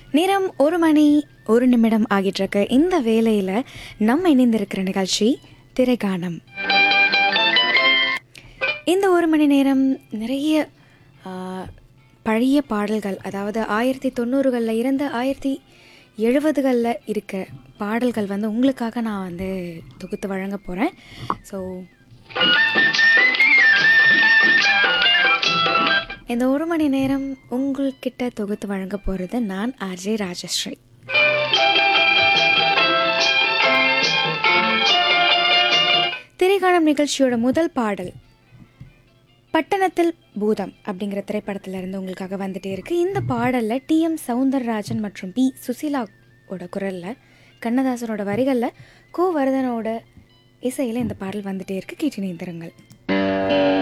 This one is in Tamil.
நேரம் ஒரு மணி ஒரு நிமிடம் ஆகிட்டு இருக்கு இந்த வேலையில் நம்ம இணைந்திருக்கிற நிகழ்ச்சி திரைகானம் இந்த ஒரு மணி நேரம் நிறைய ஆ, பழைய பாடல்கள் அதாவது ஆயிரத்தி தொண்ணூறுகளில் இருந்து ஆயிரத்தி எழுபதுகளில் இருக்க பாடல்கள் வந்து உங்களுக்காக நான் வந்து தொகுத்து வழங்க போகிறேன் ஸோ இந்த ஒரு மணி நேரம் உங்கள்கிட்ட தொகுத்து வழங்க போகிறது நான் ஆர்ஜே ராஜஸ்ரீ திரைக்காணம் நிகழ்ச்சியோட முதல் பாடல் பட்டணத்தில் பூதம் அப்படிங்கிற திரைப்படத்துல இருந்து உங்களுக்காக வந்துட்டே இருக்கு இந்த பாடலில் டிஎம் சவுந்தரராஜன் மற்றும் பி சுசீலாவோட குரலில் கண்ணதாசனோட வரிகளில் கோ வரதனோட இசையில் இந்த பாடல் வந்துட்டே இருக்கு கேட்டு நேந்திரங்கள்